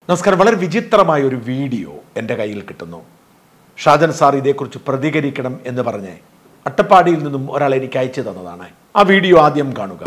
നമസ്കാരം വളരെ വിചിത്രമായ ഒരു വീഡിയോ എൻ്റെ കയ്യിൽ കിട്ടുന്നു ഷാജൻ സാർ ഇതേക്കുറിച്ച് പ്രതികരിക്കണം എന്ന് പറഞ്ഞ് അട്ടപ്പാടിയിൽ നിന്നും ഒരാൾ എനിക്ക് അയച്ചു തന്നതാണ് ആ വീഡിയോ ആദ്യം കാണുക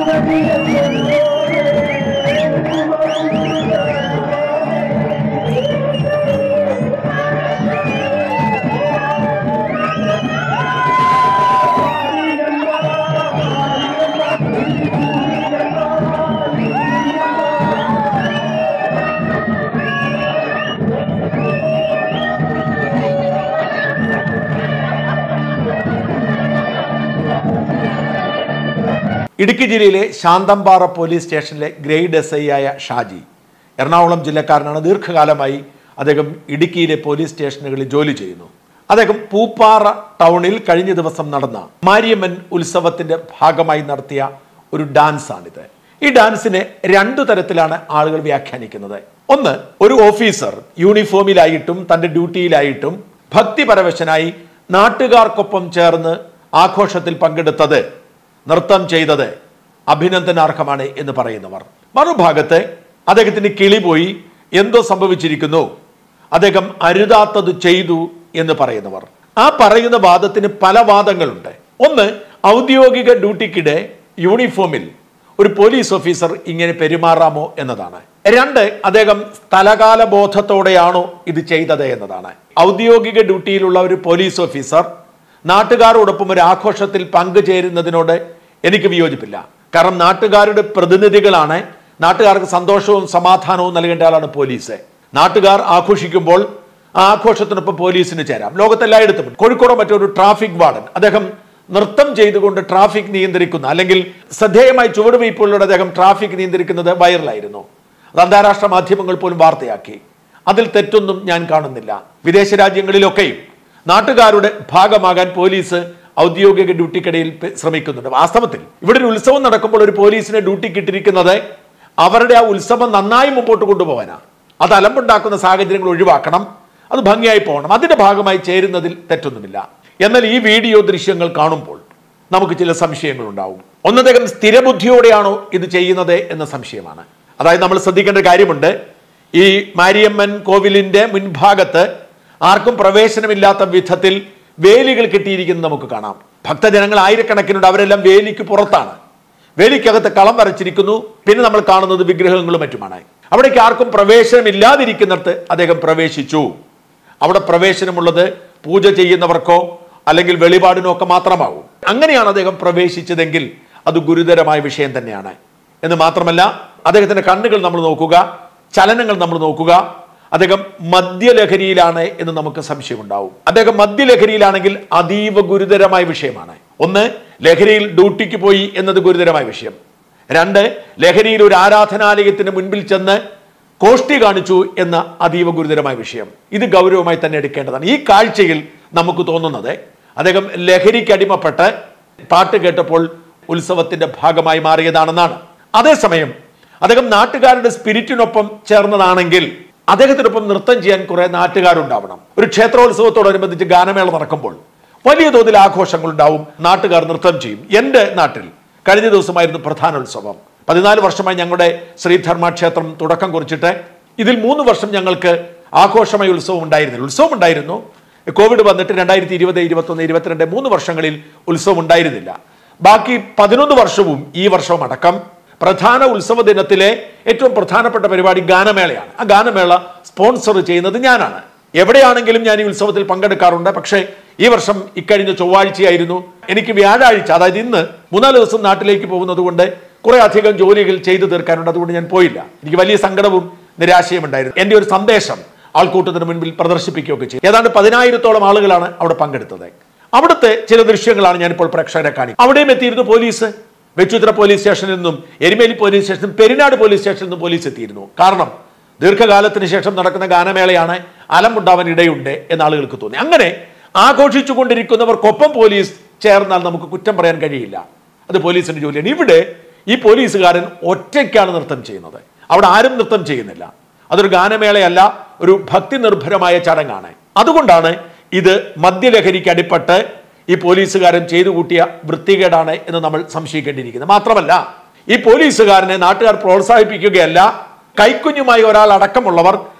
ഇടുക്കി ജില്ലയിലെ ശാന്തമ്പാറ പോലീസ് സ്റ്റേഷനിലെ ഗ്രേഡ് എസ് ഐ ആയ ഷാജി എറണാകുളം ജില്ലക്കാരനാണ് ദീർഘകാലമായി അദ്ദേഹം ഇടുക്കിയിലെ പോലീസ് സ്റ്റേഷനുകളിൽ ജോലി ചെയ്യുന്നു അദ്ദേഹം പൂപ്പാറ ടൗണിൽ കഴിഞ്ഞ ദിവസം നടന്ന മാരിയമ്മൻ ഉത്സവത്തിന്റെ ഭാഗമായി നടത്തിയ ഒരു ഡാൻസ് ആണിത് ഈ ഡാൻസിനെ രണ്ടു തരത്തിലാണ് ആളുകൾ വ്യാഖ്യാനിക്കുന്നത് ഒന്ന് ഒരു ഓഫീസർ യൂണിഫോമിലായിട്ടും തന്റെ ഡ്യൂട്ടിയിലായിട്ടും ഭക്തിപരവശനായി നാട്ടുകാർക്കൊപ്പം ചേർന്ന് ആഘോഷത്തിൽ പങ്കെടുത്തത് നൃത്തം ചെയ്തത് അഭിനന്ദനാർഹമാണ് എന്ന് പറയുന്നവർ മറുഭാഗത്ത് അദ്ദേഹത്തിന് കിളി പോയി എന്തോ സംഭവിച്ചിരിക്കുന്നു അദ്ദേഹം അരുതാത്തത് ചെയ്തു എന്ന് പറയുന്നവർ ആ പറയുന്ന വാദത്തിന് പല വാദങ്ങളുണ്ട് ഒന്ന് ഔദ്യോഗിക ഡ്യൂട്ടിക്കിടെ യൂണിഫോമിൽ ഒരു പോലീസ് ഓഫീസർ ഇങ്ങനെ പെരുമാറാമോ എന്നതാണ് രണ്ട് അദ്ദേഹം സ്ഥലകാല ബോധത്തോടെയാണോ ഇത് ചെയ്തത് എന്നതാണ് ഔദ്യോഗിക ഡ്യൂട്ടിയിലുള്ള ഒരു പോലീസ് ഓഫീസർ നാട്ടുകാരോടൊപ്പം ഒരു ആഘോഷത്തിൽ പങ്കുചേരുന്നതിനോട് എനിക്ക് വിയോജിപ്പില്ല കാരണം നാട്ടുകാരുടെ പ്രതിനിധികളാണ് നാട്ടുകാർക്ക് സന്തോഷവും സമാധാനവും നൽകേണ്ട ആളാണ് പോലീസ് നാട്ടുകാർ ആഘോഷിക്കുമ്പോൾ ആ ആഘോഷത്തിനൊപ്പം പോലീസിന് ചേരാം ലോകത്തെല്ലായിടത്തും ഉണ്ട്. കോഴിക്കോട് മറ്റൊരു ട്രാഫിക് വാർഡൻ അദ്ദേഹം നൃത്തം ചെയ്തുകൊണ്ട് ട്രാഫിക് നിയന്ത്രിക്കുന്ന അല്ലെങ്കിൽ ശ്രദ്ധേയമായി ചുവടുവയ്പുകളിലൂടെ അദ്ദേഹം ട്രാഫിക് നിയന്ത്രിക്കുന്നത് വൈറലായിരുന്നു അത് അന്താരാഷ്ട്ര മാധ്യമങ്ങൾ പോലും വാർത്തയാക്കി അതിൽ തെറ്റൊന്നും ഞാൻ കാണുന്നില്ല വിദേശ രാജ്യങ്ങളിലൊക്കെയും നാട്ടുകാരുടെ ഭാഗമാകാൻ പോലീസ് ഔദ്യോഗിക ഡ്യൂട്ടിക്കിടയിൽ പെ- ശ്രമിക്കുന്നുണ്ട് വാസ്തവത്തിൽ ഇവിടെ ഒരു ഉത്സവം നടക്കുമ്പോൾ ഒരു പോലീസിനെ ഡ്യൂട്ടിക്ക് ഇട്ടിരിക്കുന്നത് അവരുടെ ആ ഉത്സവം നന്നായി മുമ്പോട്ട് കൊണ്ടുപോകാനാണ് അത് അലമ്പുണ്ടാക്കുന്ന സാഹചര്യങ്ങൾ ഒഴിവാക്കണം അത് ഭംഗിയായി പോകണം അതിന്റെ ഭാഗമായി ചേരുന്നതിൽ തെറ്റൊന്നുമില്ല എന്നാൽ ഈ വീഡിയോ ദൃശ്യങ്ങൾ കാണുമ്പോൾ നമുക്ക് ചില സംശയങ്ങൾ ഉണ്ടാവും ഒന്നദ്ദേഹം സ്ഥിരബുദ്ധിയോടെയാണോ ഇത് ചെയ്യുന്നത് എന്ന സംശയമാണ് അതായത് നമ്മൾ ശ്രദ്ധിക്കേണ്ട കാര്യമുണ്ട് ഈ മാരിയമ്മൻ കോവിലിന്റെ മുൻഭാഗത്ത് ആർക്കും പ്രവേശനമില്ലാത്ത വിധത്തിൽ വേലികൾ കെട്ടിയിരിക്കുന്നത് നമുക്ക് കാണാം ഭക്തജനങ്ങൾ ആയിരക്കണക്കിനുണ്ട് അവരെല്ലാം വേലിക്ക് പുറത്താണ് വേലിക്കകത്ത് കളം വരച്ചിരിക്കുന്നു പിന്നെ നമ്മൾ കാണുന്നത് വിഗ്രഹങ്ങളും മറ്റുമാണ് അവിടേക്ക് ആർക്കും പ്രവേശനമില്ലാതിരിക്കുന്നിടത്ത് അദ്ദേഹം പ്രവേശിച്ചു അവിടെ പ്രവേശനമുള്ളത് പൂജ ചെയ്യുന്നവർക്കോ അല്ലെങ്കിൽ വെളിപാടിനോ ഒക്കെ മാത്രമാകും അങ്ങനെയാണ് അദ്ദേഹം പ്രവേശിച്ചതെങ്കിൽ അത് ഗുരുതരമായ വിഷയം തന്നെയാണ് എന്ന് മാത്രമല്ല അദ്ദേഹത്തിന്റെ കണ്ണുകൾ നമ്മൾ നോക്കുക ചലനങ്ങൾ നമ്മൾ നോക്കുക അദ്ദേഹം മദ്യലഹരിയിലാണ് എന്ന് നമുക്ക് സംശയമുണ്ടാവും അദ്ദേഹം മദ്യലഹരിയിലാണെങ്കിൽ അതീവ ഗുരുതരമായ വിഷയമാണ് ഒന്ന് ലഹരിയിൽ ഡ്യൂട്ടിക്ക് പോയി എന്നത് ഗുരുതരമായ വിഷയം രണ്ട് ലഹരിയിൽ ഒരു ആരാധനാലയത്തിന് മുൻപിൽ ചെന്ന് കോഷ്ടി കാണിച്ചു എന്ന അതീവ ഗുരുതരമായ വിഷയം ഇത് ഗൗരവമായി തന്നെ എടുക്കേണ്ടതാണ് ഈ കാഴ്ചയിൽ നമുക്ക് തോന്നുന്നത് അദ്ദേഹം ലഹരിക്ക് അടിമപ്പെട്ട് പാട്ട് കേട്ടപ്പോൾ ഉത്സവത്തിന്റെ ഭാഗമായി മാറിയതാണെന്നാണ് അതേസമയം അദ്ദേഹം നാട്ടുകാരുടെ സ്പിരിറ്റിനൊപ്പം ചേർന്നതാണെങ്കിൽ അദ്ദേഹത്തിനൊപ്പം നൃത്തം ചെയ്യാൻ കുറെ നാട്ടുകാരുണ്ടാവണം ഒരു ക്ഷേത്രോത്സവത്തോടനുബന്ധിച്ച് ഗാനമേള നടക്കുമ്പോൾ വലിയ തോതിൽ ആഘോഷങ്ങൾ ഉണ്ടാവും നാട്ടുകാർ നൃത്തം ചെയ്യും എൻ്റെ നാട്ടിൽ കഴിഞ്ഞ ദിവസമായിരുന്നു പ്രധാന ഉത്സവം പതിനാല് വർഷമായി ഞങ്ങളുടെ ശ്രീധർമ്മ ക്ഷേത്രം തുടക്കം കുറിച്ചിട്ട് ഇതിൽ മൂന്ന് വർഷം ഞങ്ങൾക്ക് ആഘോഷമായ ഉത്സവം ഉണ്ടായിരുന്നില്ല ഉത്സവം ഉണ്ടായിരുന്നു കോവിഡ് വന്നിട്ട് രണ്ടായിരത്തി ഇരുപത് ഇരുപത്തൊന്ന് ഇരുപത്തിരണ്ട് മൂന്ന് വർഷങ്ങളിൽ ഉത്സവം ഉണ്ടായിരുന്നില്ല ബാക്കി പതിനൊന്ന് വർഷവും ഈ വർഷവും അടക്കം പ്രധാന ഉത്സവ ദിനത്തിലെ ഏറ്റവും പ്രധാനപ്പെട്ട പരിപാടി ഗാനമേളയാണ് ആ ഗാനമേള സ്പോൺസർ ചെയ്യുന്നത് ഞാനാണ് എവിടെയാണെങ്കിലും ഞാൻ ഈ ഉത്സവത്തിൽ പങ്കെടുക്കാറുണ്ട് പക്ഷേ ഈ വർഷം ഇക്കഴിഞ്ഞ ചൊവ്വാഴ്ചയായിരുന്നു എനിക്ക് വ്യാഴാഴ്ച അതായത് ഇന്ന് മൂന്നാല് ദിവസം നാട്ടിലേക്ക് പോകുന്നത് കൊണ്ട് കുറെ അധികം ജോലികൾ ചെയ്തു തീർക്കാനുണ്ട് അതുകൊണ്ട് ഞാൻ പോയില്ല എനിക്ക് വലിയ സങ്കടവും നിരാശയും ഉണ്ടായിരുന്നു എൻ്റെ ഒരു സന്ദേശം ആൾക്കൂട്ടത്തിന് മുൻപിൽ പ്രദർശിപ്പിക്കുകയൊക്കെ ചെയ്തു ഏതാണ്ട് പതിനായിരത്തോളം ആളുകളാണ് അവിടെ പങ്കെടുത്തത് അവിടുത്തെ ചില ദൃശ്യങ്ങളാണ് ഞാനിപ്പോൾ പ്രേക്ഷകരെ കാണിക്കുന്നത് അവിടെയും എത്തിയിരുന്നു പോലീസ് വെച്ചുത്ര പോലീസ് സ്റ്റേഷനിൽ നിന്നും എരുമേലി പോലീസ് സ്റ്റേഷനും പെരിനാട് പോലീസ് സ്റ്റേഷനിൽ നിന്നും പോലീസ് എത്തിയിരുന്നു കാരണം ദീർഘകാലത്തിന് ശേഷം നടക്കുന്ന ഗാനമേളയാണ് അലമ്പുണ്ടാവാൻ ഇടയുണ്ട് എന്ന് ആളുകൾക്ക് തോന്നി അങ്ങനെ ആഘോഷിച്ചു കൊണ്ടിരിക്കുന്നവർക്കൊപ്പം പോലീസ് ചേർന്നാൽ നമുക്ക് കുറ്റം പറയാൻ കഴിയില്ല അത് പോലീസിന്റെ ജോലിയാണ് ഇവിടെ ഈ പോലീസുകാരൻ ഒറ്റയ്ക്കാണ് നൃത്തം ചെയ്യുന്നത് അവിടെ ആരും നൃത്തം ചെയ്യുന്നില്ല അതൊരു ഗാനമേളയല്ല ഒരു ഭക്തി നിർഭരമായ ചടങ്ങാണ് അതുകൊണ്ടാണ് ഇത് മദ്യലഹരിക്ക് അടിപ്പെട്ട് ഈ പോലീസുകാരൻ ചെയ്തു കൂട്ടിയ വൃത്തികേടാണ് എന്ന് നമ്മൾ സംശയിക്കേണ്ടിയിരിക്കുന്നത് മാത്രമല്ല ഈ പോലീസുകാരനെ നാട്ടുകാർ പ്രോത്സാഹിപ്പിക്കുകയല്ല കൈക്കുഞ്ഞുമായി ഒരാൾ അടക്കമുള്ളവർ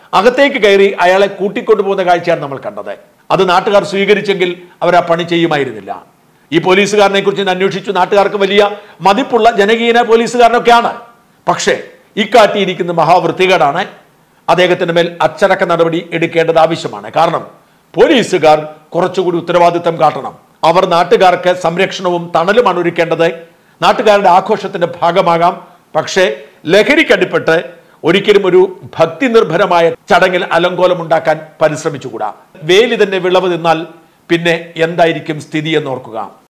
അകത്തേക്ക് കയറി അയാളെ കൂട്ടിക്കൊണ്ടു പോകുന്ന കാഴ്ചയാണ് നമ്മൾ കണ്ടത് അത് നാട്ടുകാർ സ്വീകരിച്ചെങ്കിൽ അവർ ആ പണി ചെയ്യുമായിരുന്നില്ല ഈ പോലീസുകാരനെ കുറിച്ച് ഞാൻ അന്വേഷിച്ചു നാട്ടുകാർക്ക് വലിയ മതിപ്പുള്ള ജനകീയന പോലീസുകാരനൊക്കെയാണ് പക്ഷേ ഇക്കാട്ടിയിരിക്കുന്ന മഹാവൃത്തികേടാണ് അദ്ദേഹത്തിന് മേൽ അച്ചടക്ക നടപടി എടുക്കേണ്ടത് ആവശ്യമാണ് കാരണം പോലീസുകാർ കുറച്ചുകൂടി ഉത്തരവാദിത്തം കാട്ടണം അവർ നാട്ടുകാർക്ക് സംരക്ഷണവും തണലുമാണ് ഒരുക്കേണ്ടത് നാട്ടുകാരുടെ ആഘോഷത്തിന്റെ ഭാഗമാകാം പക്ഷേ ലഹരിക്കടിപ്പെട്ട് ഒരിക്കലും ഒരു ഭക്തി നിർഭരമായ ചടങ്ങിൽ അലങ്കോലം ഉണ്ടാക്കാൻ പരിശ്രമിച്ചുകൂടാ വേലി തന്നെ വിളവ് നിന്നാൽ പിന്നെ എന്തായിരിക്കും സ്ഥിതി എന്നോർക്കുക